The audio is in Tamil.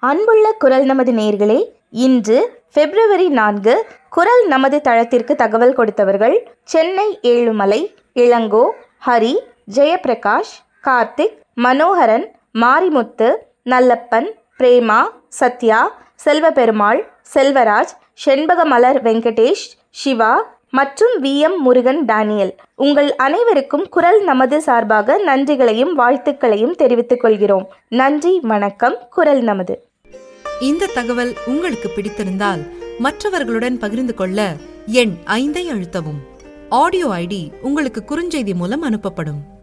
அன்புள்ள குரல் நமது நேர்களே இன்று பிப்ரவரி நான்கு குரல் நமது தளத்திற்கு தகவல் கொடுத்தவர்கள் சென்னை ஏழுமலை இளங்கோ ஹரி ஜெயபிரகாஷ் கார்த்திக் மனோகரன் மாரிமுத்து நல்லப்பன் பிரேமா சத்யா செல்வபெருமாள் செல்வராஜ் செண்பகமலர் வெங்கடேஷ் சிவா மற்றும் வி எம் முருகன் டேனியல் உங்கள் அனைவருக்கும் குரல் நமது சார்பாக நன்றிகளையும் வாழ்த்துக்களையும் தெரிவித்துக் கொள்கிறோம் நன்றி வணக்கம் குரல் நமது இந்த தகவல் உங்களுக்கு பிடித்திருந்தால் மற்றவர்களுடன் பகிர்ந்து கொள்ள எண் ஐந்தை அழுத்தவும் ஆடியோ ஐடி உங்களுக்கு குறுஞ்செய்தி மூலம் அனுப்பப்படும்